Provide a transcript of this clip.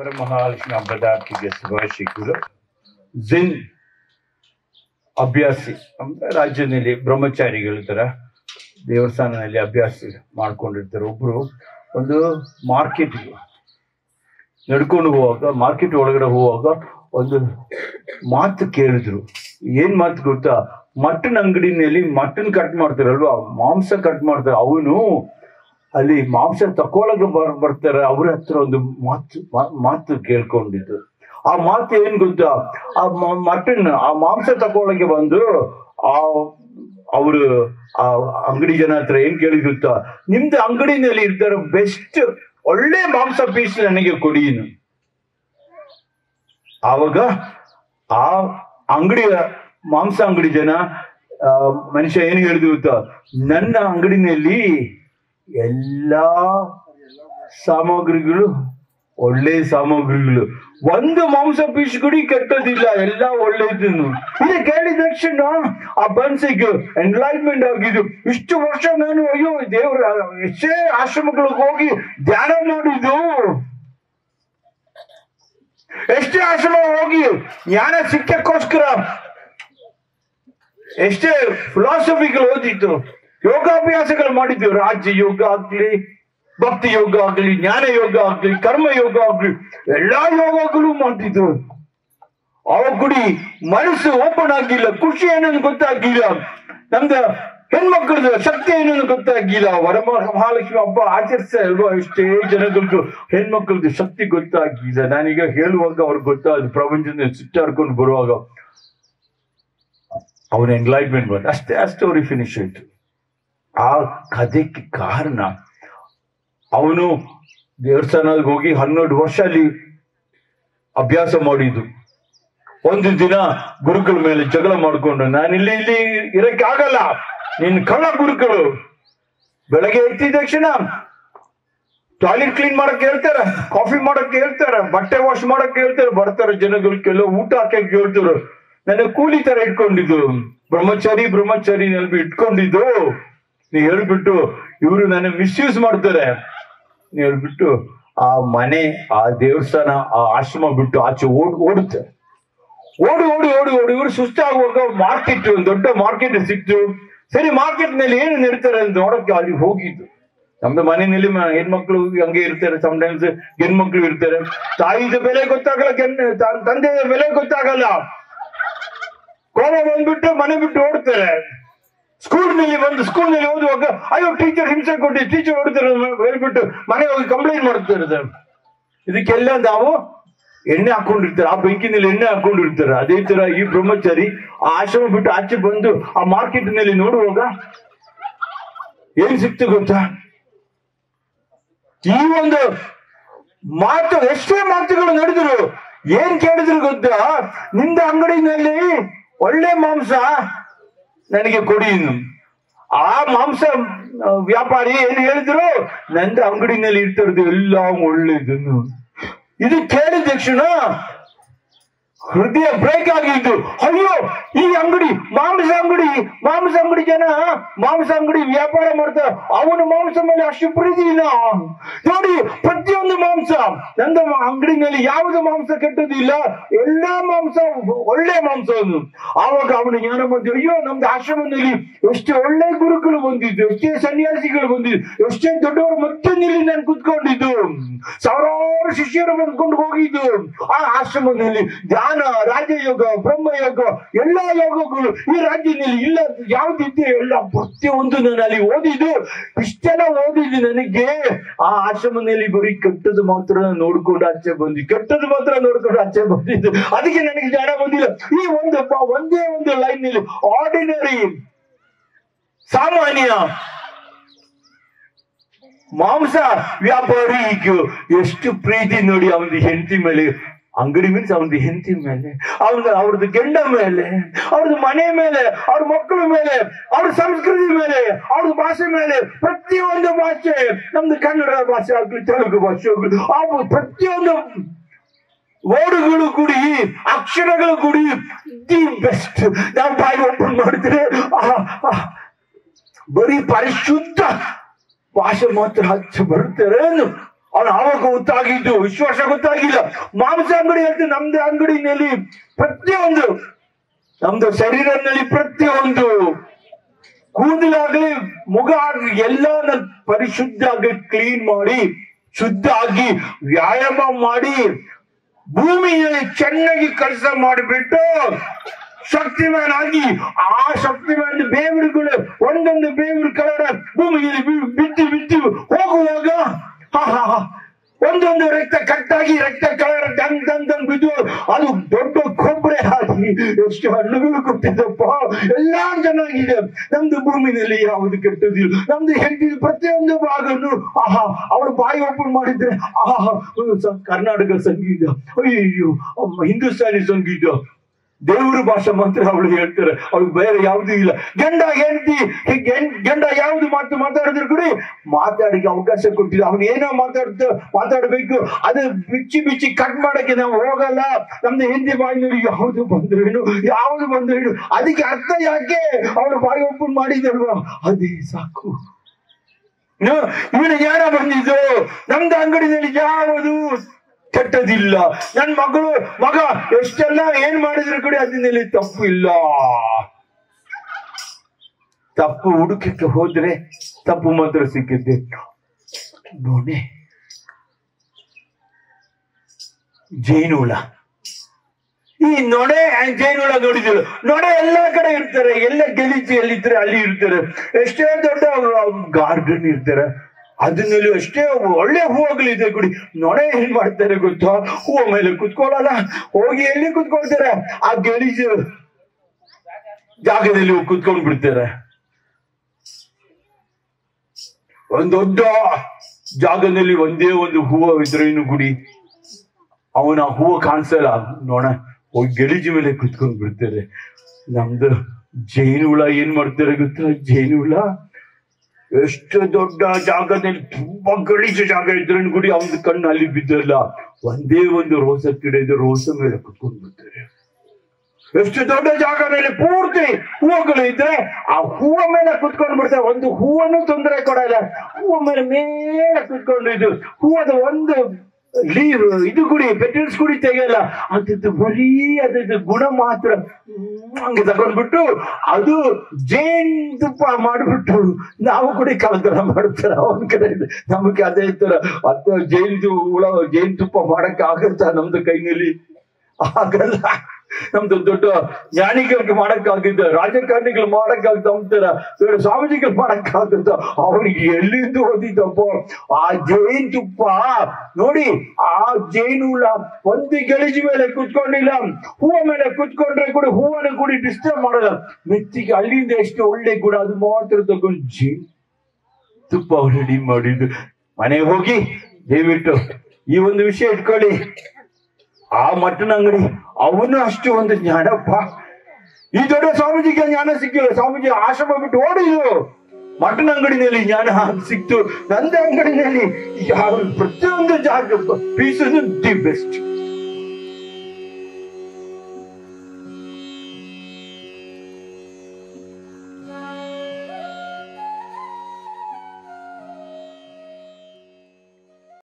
ವರಮಹಾಲಕ್ಷ್ಮಿ ಹಬ್ಬದ ಆರ್ಥಿಕ ಶುಭಾಶಯಗಳು ಜಿನ್ ಅಭ್ಯಾಸಿ ಅಂದ್ರೆ ರಾಜ್ಯದಲ್ಲಿ ಬ್ರಹ್ಮಚಾರಿಗಳ ತರ ದೇವಸ್ಥಾನದಲ್ಲಿ ಅಭ್ಯಾಸ ಮಾಡ್ಕೊಂಡಿರ್ತಾರೆ ಒಬ್ರು ಒಂದು ಮಾರ್ಕೆಟ್ಗೆ ನಡ್ಕೊಂಡು ಹೋಗುವಾಗ ಮಾರ್ಕೆಟ್ ಒಳಗಡೆ ಹೋಗುವಾಗ ಒಂದು ಮಾತು ಕೇಳಿದ್ರು ಏನ್ ಮಾತು ಗೊತ್ತಾ ಮಟನ್ ಅಂಗಡಿನಲ್ಲಿ ಮಟನ್ ಕಟ್ ಮಾಡ್ತಾರಲ್ವಾ ಮಾಂಸ ಕಟ್ ಮಾಡ್ತಾರೆ ಅವನು ಅಲ್ಲಿ ಮಾಂಸ ತಕೊಳಗೆ ಬರ್ ಬರ್ತಾರೆ ಅವ್ರ ಹತ್ರ ಒಂದು ಮಾತು ಮಾ- ಮಾತು ಕೇಳ್ಕೊಂಡಿದ್ದು ಆ ಮಾತು ಏನ್ ಗೊತ್ತಾ ಆ ಮಟನ್ ಆ ಮಾಂಸ ತಗೊಳಗೆ ಬಂದು ಆ ಅವರು ಆ ಅಂಗಡಿ ಜನ ಹತ್ರ ಏನ್ ಕೇಳಿದ್ ಗೊತ್ತಾ ನಿಮ್ದು ಅಂಗಡಿನಲ್ಲಿ ಇರ್ತಾರ ಬೆಸ್ಟ್ ಒಳ್ಳೆ ಮಾಂಸ ಪೀಸ್ ನನಗೆ ಕೊಡಿ ಇನ್ನು. ಆವಾಗ ಆ ಅಂಗಡಿಯ ಮಾಂಸ ಅಂಗಡಿ ಜನ ಆ, ಮನುಷ್ಯ ಏನ್ ಹೇಳಿದ್ರು ಗೊತ್ತಾ ನನ್ನ ಅಂಗಡಿನಲ್ಲಿ ಎಲ್ಲಾ ಸಾಮಗ್ರಿಗಳು ಒಳ್ಳೆ ಸಾಮಗ್ರಿಗಳು ಒಂದು ಮಾಂಸ ಪೀಸ್ ಗುಡಿ ಕೆಟ್ಟದಿಲ್ಲ ಎಲ್ಲ ಒಳ್ಳೇದನ್ನು ಇದು ಕೇಳಿದ ತಕ್ಷಣ ಆ ಬನ್ಸಿಗೆ ಎನ್ಲೈಟ್ಮೆಂಟ್ ಆಗಿದ್ದು ಇಷ್ಟು ವರ್ಷ ನಾನು ಅಯ್ಯೋ ದೇವ್ರ ಎಷ್ಟೇ ಆಶ್ರಮಗಳಿಗೆ ಹೋಗಿ ಧ್ಯಾನ ಮಾಡಿದ್ದು ಎಷ್ಟೇ ಆಶ್ರಮ ಹೋಗಿ ಜ್ಞಾನ ಸಿಕ್ಕಕ್ಕೋಸ್ಕರ ಎಷ್ಟೇ ಫಿಲಾಸಫಿಗಳು ಓದಿತ್ತು ಯೋಗಾಭ್ಯಾಸಗಳು ಮಾಡಿದ್ದು ರಾಜ್ಯ ಯೋಗ ಆಗ್ಲಿ ಭಕ್ತಿ ಯೋಗ ಆಗ್ಲಿ ಜ್ಞಾನ ಯೋಗ ಆಗ್ಲಿ ಕರ್ಮ ಯೋಗ ಆಗ್ಲಿ ಎಲ್ಲಾ ಯೋಗಗಳು ಮಾಡಿದ್ದು ಅವ ಗುಡಿ ಮನಸ್ಸು ಓಪನ್ ಆಗಿಲ್ಲ ಖುಷಿ ಏನನ್ನು ಗೊತ್ತಾಗಿಲ್ಲ ನಮ್ದ ಹೆಣ್ಮಕ್ಳದ ಶಕ್ತಿ ಏನನ್ನು ಗೊತ್ತಾಗಿಲ್ಲ ವರಮ ಮಹಾಲಕ್ಷ್ಮಿ ಹಬ್ಬ ಆಚರಿಸ್ತಾ ಅಲ್ವಾ ಎಷ್ಟೇ ಜನಗಳಿಗೂ ಹೆಣ್ಮಕ್ಳದ್ದು ಶಕ್ತಿ ಗೊತ್ತಾಗಿಲ್ಲ ನಾನೀಗ ಹೇಳುವಾಗ ಅವ್ರಿಗೆ ಗೊತ್ತಾದ ಪ್ರಪಂಚದ ಸುತ್ತಾಡ್ಕೊಂಡು ಬರುವಾಗ ಅವನ ಎನ್ಲೈಟ್ಮೆಂಟ್ ಬಂದ ಅಷ್ಟೇ ಆ ಸ್ಟೋರಿ ಫಿನಿಶ್ ಆಯ್ತು ಆ ಕಥೆಗೆ ಕಾರಣ ಅವನು ದೇವಸ್ಥಾನಕ್ಕೆ ಹೋಗಿ ಹನ್ನೆರಡು ವರ್ಷ ಅಲ್ಲಿ ಅಭ್ಯಾಸ ಮಾಡಿದ್ದು ಒಂದು ದಿನ ಗುರುಗಳ ಮೇಲೆ ಜಗಳ ಮಾಡ್ಕೊಂಡು ನಾನು ಇಲ್ಲಿ ಇಲ್ಲಿ ಇರಕ್ಕೆ ಆಗಲ್ಲ ನಿನ್ ಕಳ್ಳ ಗುರುಗಳು ಬೆಳಗ್ಗೆ ಎದ್ದಿದ ತಕ್ಷಣ ಟಾಯ್ಲೆಟ್ ಕ್ಲೀನ್ ಮಾಡಕ್ ಹೇಳ್ತಾರೆ ಕಾಫಿ ಮಾಡಕ್ ಹೇಳ್ತಾರೆ ಬಟ್ಟೆ ವಾಶ್ ಮಾಡಕ್ ಹೇಳ್ತಾರೆ ಬರ್ತಾರೆ ಜನಗಳು ಕೆಲವು ಊಟ ಹಾಕಕ್ ಹೇಳ್ತಾರೆ ನನಗೆ ಕೂಲಿ ತರ ಇಟ್ಕೊಂಡಿದ್ದು ಬ್ರಹ್ಮಚಾರಿ ಬ್ರಹ್ಮಚಾರಿ ನಲ್ಲಿ ಇಟ್ಕೊಂಡಿದ್ದು ನೀ ಹೇಳ್ಬಿಟ್ಟು ಇವರು ನನ್ನ ಮಿಸ್ಯೂಸ್ ಮಾಡ್ತಾರೆ ನೀ ಹೇಳ್ಬಿಟ್ಟು ಆ ಮನೆ ಆ ದೇವಸ್ಥಾನ ಆ ಆಶ್ರಮ ಬಿಟ್ಟು ಆಚೆ ಓಡ್ ಓಡುತ್ತೆ ಓಡಿ ಓಡಿ ಓಡಿ ಓಡಿ ಇವರು ಸುಸ್ತಾಗುವಾಗ ಮಾರ್ಕೆಟ್ ಒಂದು ದೊಡ್ಡ ಮಾರ್ಕೆಟ್ ಸಿಕ್ತು ಸರಿ ಮಾರ್ಕೆಟ್ ನಲ್ಲಿ ಏನು ನಡೀತಾರೆ ಅಂತ ನೋಡಕ್ಕೆ ಅಲ್ಲಿ ಹೋಗಿದ್ದು ನಮ್ದು ಮನೆಯಲ್ಲಿ ಮ- ಹೆಣ್ಮಕ್ಳು ಹಂಗೆ ಇರ್ತಾರೆ ಸಮಟೈಮ್ಸ್ ಹೆಣ್ಮಕ್ಳು ಇರ್ತಾರೆ ತಾಯಿದ ಬೆಲೆ ಗೊತ್ತಾಗಲ್ಲ ಕೆನ್ ತ- ತಂದೆಯ ಬೆಲೆ ಗೊತ್ತಾಗಲ್ಲ ಕೋಪ ಬಂದ್ಬಿಟ್ಟು ಮನೆ ಬಿಟ್ಟು ಓಡ್ತಾರೆ ಸ್ಕೂಲ್ ನಲ್ಲಿ ಬಂದು ಸ್ಕೂಲ್ ನಲ್ಲಿ ಓದುವಾಗ ಅಯ್ಯೋ ಟೀಚರ್ ಹಿಂಸೆ ಕೊಟ್ಟು ಟೀಚರ್ ಹೊಡಿತಾರೆ ಅಂತ ಹೇಳ್ಬಿಟ್ಟು ಮನೆ ಹೋಗಿ ಕಂಪ್ಲೇಂಟ್ ಮಾಡ್ತಾರೆ ಇದಕ್ಕೆಲ್ಲ ನಾವು ಎಣ್ಣೆ ಹಾಕೊಂಡಿರ್ತಾರೆ ಆ ಬೆಂಕಿನಲ್ಲಿ ಎಣ್ಣೆ ಹಾಕೊಂಡಿರ್ತಾರೆ ಅದೇ ತರ ಈ ಬ್ರಹ್ಮಚಾರಿ ಆ ಆಶ್ರಮ ಬಿಟ್ಟು ಆಚೆ ಬಂದು ಆ ಮಾರ್ಕೆಟ್ ನಲ್ಲಿ ನೋಡುವಾಗ ಏನ್ ಸಿಕ್ತು ಗೊತ್ತಾ ಈ ಒಂದು ಮಾತು ಎಷ್ಟೇ ಮಾತುಗಳು ನಡೆದ್ರು ಏನ್ ಕೇಳಿದ್ರು ಗೊತ್ತಾ ನಿಂದ ಅಂಗಡಿನಲ್ಲಿ ಒಳ್ಳೆ ಮಾಂಸ ನನಗೆ ಕೊಡಿ ಇನ್ನು ಆ ಮಾಂಸ ಆ, ವ್ಯಾಪಾರಿ ಏನ್ ಹೇಳಿದ್ರು ನಂದ ಅಂಗಡಿನಲ್ಲಿ ಇರ್ತಿರೋದು ಎಲ್ಲ ಒಳ್ಳೇದನ್ನು ಇದು ಕೇಳಿದ ತಕ್ಷಣ ಹೃದಯ ಬ್ರೇಕ್ ಆಗಿದ್ದು ಅಯ್ಯೋ ಈ ಅಂಗಡಿ ಮಾಂಸ ಅಂಗಡಿ ಮಾಂಸ ಅಂಗಡಿ ಜನ ಮಾಂಸ ಅಂಗಡಿ ವ್ಯಾಪಾರ ಮಾಡ್ತಾರೆ ಅವನ ಮಾಂಸ ಮೇಲೆ ಅಷ್ಟು ಪ್ರೀತಿ ಇಲ್ಲ ನೋಡಿ ಪ್ರತಿಯೊಂದು ಮಾಂಸ ನಂದ ಅಂಗಡಿನಲ್ಲಿ ಯಾವುದು ಮಾಂಸ ಕೆಟ್ಟದಿಲ್ಲ ಎಲ್ಲಾ ಮಾಂಸ ಒಳ್ಳೆ ಮಾಂಸ ಅದು ಆವಾಗ ಅವನ ಜ್ಞಾನ ಬಂದು ಅಯ್ಯೋ ನಮ್ದು ಆಶ್ರಮದಲ್ಲಿ ಎಷ್ಟು ಒಳ್ಳೆ ಗುರುಗಳು ಬಂದಿದ್ದು ಎಷ್ಟೇ ಸನ್ಯಾಸಿಗಳು ಬಂದಿದ್ದು ಎಷ್ಟೇ ದೊಡ್ಡವರು ಮತ್ತೆ ನಿಲ್ಲಿ ನಾನು ಕುತ್ಕೊಂಡಿದ್ದು ಸಾವಿರಾರು ಶಿಷ್ಯರು ಬಂದ್ಕೊಂಡು ಹೋಗಿದ್ದು ಆ ಆಶ್ರಮದಲ್ಲಿ ಧ್ಯಾನ ರಾಜಯೋಗ ಬ್ರಹ್ಮಯೋಗ ಎಲ್ಲಾ ಯೋಗಗಳು ಈ ರಾಜ್ಯದಲ್ಲಿ ಇಲ್ಲ ಯಾವ್ದಿದೆ ಎಲ್ಲ ಪ್ರತಿಯೊಂದು ನಾನು ಅಲ್ಲಿ ಓದಿದ್ದು ಇಷ್ಟೆಲ್ಲ ಓದಿದ್ದು ನನಗೆ ಆ ಆಶ್ರಮದಲ್ಲಿ ಬರೀ ಕೆಟ್ಟದ್ದು ಮಾತ್ರ ನೋಡ್ಕೊಂಡು ಆಚೆ ಬಂದಿ ಕೆಟ್ಟದ್ದು ಮಾತ್ರ ನೋಡ್ಕೊಂಡು ಆಚೆ ಬಂದಿದ್ದು ಅದಕ್ಕೆ ನನಗೆ ಜ್ಞಾನ ಬಂದಿಲ್ಲ ಈ ಒಂದು ಪ- ಒಂದೇ ಒಂದು ಲೈನ್ ನಲ್ಲಿ ಆರ್ಡಿನರಿ ಸಾಮಾನ್ಯ ಮಾಂಸ ವ್ಯಾಪಾರಿ ಎಷ್ಟು ಪ್ರೀತಿ ನೋಡಿ ಅವನ ಹೆಂಡತಿ ಮೇಲೆ ಅಂಗಡಿ ಮೀನ್ಸ್ ಅವನದು ಹೆಂಡತಿ ಮೇಲೆ ಅವನ ಅವ್ರದ್ದು ಗಂಡ ಮೇಲೆ ಅವ್ರದ್ದು ಮನೆ ಮೇಲೆ ಅವ್ರ ಮಕ್ಕಳ ಮೇಲೆ ಅವ್ರ ಸಂಸ್ಕೃತಿ ಮೇಲೆ ಅವ್ರ ಭಾಷೆ ಮೇಲೆ ಪ್ರತಿಯೊಂದು ಭಾಷೆ ನಮ್ದು ಕನ್ನಡ ಭಾಷೆ ಆಗ್ಲಿ ತೆಲುಗು ಭಾಷೆ ಆಗ್ಲಿ ಆ ಪ್ರತಿಯೊಂದು ವರ್ಡ್ಗಳು ಕೂಡಿ ಅಕ್ಷರಗಳು ಕೂಡಿ ದಿ ಬೆಸ್ಟ್ ನಾವು ಬಾಯಿ ಓಪನ್ ಮಾಡಿದ್ರೆ ಆ, ಆ, ಬರೀ ಪರಿಶುದ್ಧ ಭಾಷೆ ಮಾತ್ರ ಹಚ್ಚ ಬರ್ತಾರೆ ಅವನು ಆವಾಗ ಗೊತ್ತಾಗಿದ್ದು ವಿಶ್ವಾಸ ಗೊತ್ತಾಗಿಲ್ಲ ಮಾಂಸ ಅಂಗಡಿ ಅಂತ ನಮ್ದು ಅಂಗಡಿನಲ್ಲಿ ಪ್ರತಿಯೊಂದು ನಮ್ದು ಶರೀರದಲ್ಲಿ ಪ್ರತಿಯೊಂದು ಕೂದಲಾಗ್ಲಿ ಮುಗ ಆಗ್ಲಿ ಎಲ್ಲ ಪರಿಶುದ್ಧ ಆಗಿ ಕ್ಲೀನ್ ಮಾಡಿ ಶುದ್ಧ ಆಗಿ ವ್ಯಾಯಾಮ ಮಾಡಿ ಭೂಮಿಯಲ್ಲಿ ಚೆನ್ನಾಗಿ ಕೆಲಸ ಮಾಡಿಬಿಟ್ಟು ಶಕ್ತಿಮಾನ್ ಆಗಿ ಆ ಶಕ್ತಿಮಾನ್ ಬೇವರುಗಳು ಒಂದೊಂದು ಬೇವರು ಕಲರ್ ಭೂಮಿಯಲ್ಲಿ ಬಿ- ಬಿದ್ದು ಬಿದ್ದು ಹೋಗುವಾಗ ಹಾ ಹಾ ಹಾ ಒಂದೊಂದು ರಕ್ತ ಕಟ್ಟಾಗಿ ರಕ್ತ ಕಲರ್ ದಂಗ್ ದಂಗ್ ದಂಗ್ ಬಿದ್ದು ಅದು ದೊಡ್ಡ ಕೊಬ್ಬರಿ ಹಾಕಿ ಎಷ್ಟು ಹಣ್ಣುಗಳು ಕೊಟ್ಟಿದ್ದಪ್ಪ ಎಲ್ಲಾ ಚೆನ್ನಾಗಿದೆ ನಮ್ದು ಭೂಮಿನಲ್ಲಿ ಯಾವುದು ಕೆಟ್ಟದಿಲ್ಲ ನಮ್ದು ಹೆಂಡತಿ ಪ್ರತಿಯೊಂದು ಭಾಗನು ಆಹಾ ಅವಳು ಬಾಯಿ ಓಪನ್ ಮಾಡಿದ್ರೆ ಆಹಾ ಸ- ಕರ್ನಾಟಕ ಸಂಗೀತ ಅಯ್ಯೋ ಅಮ್ಮ, ಹಿಂದೂಸ್ತಾನಿ ಸಂಗೀತ ದೇವ್ರ ಭಾಷೆ ಮಾತ್ರ ಅವಳು ಹೇಳ್ತಾರೆ ಅವಳು ಬೇರೆ ಯಾವ್ದು ಇಲ್ಲ ಗಂಡ ಹೆಂಡತಿ ಗಂಡ ಯಾವ್ದು ಮಾತು ಮಾತಾಡಿದ್ರು ಕೂಡ ಮಾತಾಡಿಗೆ ಅವಕಾಶ ಕೊಟ್ಟಿಲ್ಲ ಅವನು ಏನೋ ಮಾತಾಡ್ತ ಮಾತಾಡ್ಬೇಕು ಅದು ಬಿಚ್ಚಿ ಬಿಚ್ಚಿ ಕಟ್ ಮಾಡಕ್ಕೆ ನಾವು ಹೋಗಲ್ಲ ನಮ್ದು ಹಿಂದಿ ಬಾಯಿನಲ್ಲಿ ಯಾವ್ದು ಬಂದ್ರೇನು ಯಾವ್ದು ಬಂದ್ರೇನು ಅದಕ್ಕೆ ಅರ್ಥ ಯಾಕೆ ಅವಳು ಬಾಯಿ ಓಪನ್ ಮಾಡಿದಲ್ವಾ ಅದೇ ಸಾಕು ಇವನು ಯಾರ ಬಂದಿದ್ದು ನಮ್ದು ಅಂಗಡಿನಲ್ಲಿ ಯಾವುದು ಕೆಟ್ಟದಿಲ್ಲ ನನ್ ಮಗಳು ಮಗ ಎಷ್ಟೆಲ್ಲ ಏನ್ ಮಾಡಿದ್ರು ಕೂಡ ಅದನ್ನಲ್ಲಿ ತಪ್ಪು ಇಲ್ಲ ತಪ್ಪು ಹುಡುಕಕ್ಕೆ ಹೋದ್ರೆ ತಪ್ಪು ಮಾತ್ರ ಸಿಕ್ಕಿದ್ದೆ ನೋಡೆ ಜೇನುಹುಳ ಈ ನೊಡೆ and ಜೇನುಹುಳ ನೋಡಿದ್ರು ನೊಡೆ ಎಲ್ಲಾ ಕಡೆ ಇರ್ತಾರೆ ಎಲ್ಲ ಗಲೀಜು ಎಲ್ಲಿದ್ರೆ ಅಲ್ಲಿ ಇರ್ತಾರೆ ಎಷ್ಟೇ ದೊಡ್ಡ ಗಾರ್ಡನ್ ಇರ್ತಾರೆ ಅದನ್ನಲ್ಲಿ ಅಷ್ಟೇ ಒಳ್ಳೆ ಹೂವುಗಳಿದೆ ಗುಡಿ ನೊಡೆ ಏನ್ ಮಾಡ್ತಾರೆ ಗೊತ್ತಾ ಹೂವ ಮೇಲೆ ಕುತ್ಕೊಳ್ಳಲ್ಲ ಹೋಗಿ ಎಲ್ಲಿ ಕುತ್ಕೊಳ್ತಾರೆ ಆ ಗಲೀಜು ಜಾಗದಲ್ಲಿ ಹೋಗಿ ಕುತ್ಕೊಂಡ್ ಬಿಡ್ತಾರೆ ಒಂದ್ ದೊಡ್ಡ ಜಾಗದಲ್ಲಿ ಒಂದೇ ಒಂದು ಹೂವು ಇದ್ರೇನು ಗುಡಿ ಅವನ ಹೂವು ಕಾಣಿಸಲ್ಲ ನೋಡ ಹೋಗಿ ಗಲೀಜು ಮೇಲೆ ಕುತ್ಕೊಂಡ್ ಬಿಡ್ತಾರೆ ನಮ್ದು ಜೇನುಹುಳ ಏನ್ ಮಾಡ್ತಾರೆ ಗೊತ್ತಾ ಜೇನುಹುಳ ಎಷ್ಟು ದೊಡ್ಡ ಜಾಗದಲ್ಲಿ ತುಂಬಾ ಗಲೀಜು ಜಾಗ ಇದ್ರೇನು ಗುಡಿ ಅವನ ಕಣ್ಣು ಅಲ್ಲಿ ಬಿದ್ದಲ್ಲ ಒಂದೇ ಒಂದು ರೋಸ ಗಿಡ ಇದೆ ರೋಸ ಮೇಲೆ ಕುತ್ಕೊಂಡ್ ಬಿಡ್ತಾರೆ ಎಷ್ಟು ದೊಡ್ಡ ಜಾಗದಲ್ಲಿ ಪೂರ್ತಿ ಹೂವುಗಳು ಇದ್ರೆ ಆ ಹೂವ ಮೇಲೆ ಕುತ್ಕೊಂಡು ಬಿಡ್ತಾರೆ ಒಂದು ಹೂವನ್ನು ತೊಂದರೆ ಕೊಡಲ್ಲ ಹೂವ ಮೇಲೆ ಮೇಲೆ ಕುತ್ಕೊಂಡು ಇದು ಹೂವದ ಒಂದು ಲೀವ್ ಇದು ಗುಡಿ ಪೆಟಲ್ಸ್ ಗುಡಿ ತೆಗೆಯಲ್ಲ ಅದ್ರದ್ದು ಬರೀ ಅದ್ರದ್ದು ಗುಣ ಮಾತ್ರ ಹ್ಮ್, ಹಂಗೆ ತಗೊಂಡ್ಬಿಟ್ಟು ಅದು ಜೇನ್ ತುಪ್ಪ ಮಾಡ್ಬಿಟ್ಟು ನಾವು ಕೂಡ ಕಲತರ ಮಾಡ್ತಾರೆ ಅವನ ಕಡೆ ಇದೆ. ನಮಗೆ ಅದೇ ತರ ಅಥವಾ ಜೇನ್ ಹುಳ ಜೇನ್ ತುಪ್ಪ ಮಾಡಕ್ ಆಗತ್ತಾ ನಮ್ದು ಕೈನಲ್ಲಿ ಆಗಲ್ಲ ನಮ್ದು ದೊಡ್ಡ ಜ್ಞಾನಿಗಳಿಗೆ ಮಾಡಕ್ಕಾಗಿದ್ದ ರಾಜಕಾರಣಿಗಳು ಮಾಡಕ್ಕಾಗ್ತ ಅಂತಾರ ದೊಡ್ಡ ಸ್ವಾಮೀಜಿಗಳು ಮಾಡಕ್ಕಾಗುತ್ತ ಅವ್ರಿಗೆ ಎಲ್ಲಿಂದ ಓದಿದ್ದಪ್ಪ ಆ ಜೇನ್ ತುಪ್ಪ ನೋಡಿ ಆ ಜೇನು ಹುಳ ಒಂದು ಗೆಳಜಿ ಮೇಲೆ ಕುತ್ಕೊಂಡಿಲ್ಲ ಹೂವ ಮೇಲೆ ಕುತ್ಕೊಂಡ್ರೆ ಕೂಡ ಹೂವನ್ನ ಕೂಡ ಡಿಸ್ಟರ್ಬ್ ಮಾಡಲ್ಲ ಮೆತ್ತಿಗೆ ಅಲ್ಲಿಂದ ಎಷ್ಟು ಒಳ್ಳೆ ಗುಣ ಅದು ಮಾತ್ರ ತಗೊಂಡು ಜೇನ್ ತುಪ್ಪ ರೆಡಿ ಮಾಡಿದ್ದು ಮನೆಗೆ ಹೋಗಿ ದಯವಿಟ್ಟು ಈ ಒಂದು ವಿಷಯ ಇಟ್ಕೊಳ್ಳಿ ಆ ಮಟನ್ ಅಂಗಡಿ ಅವನು ಅಷ್ಟು ಒಂದು ಜ್ಞಾನಪ್ಪ ಈ ದೊಡ್ಡ ಸ್ವಾಮೀಜಿಗೆ ಜ್ಞಾನ ಸಿಕ್ಕಿಲ್ಲ ಸ್ವಾಮೀಜಿ ಆಶ್ರಮ ಬಿಟ್ಟು ಓಡಿದ್ರು ಮಟನ್ ಅಂಗಡಿನಲ್ಲಿ ಜ್ಞಾನ ಸಿಕ್ತು ನಂದ ಅಂಗಡಿನಲ್ಲಿ ಯಾವ ಪ್ರತಿಯೊಂದು ಜಾಗ ಪೀಸ್ ದಿ ಬೆಸ್ಟ್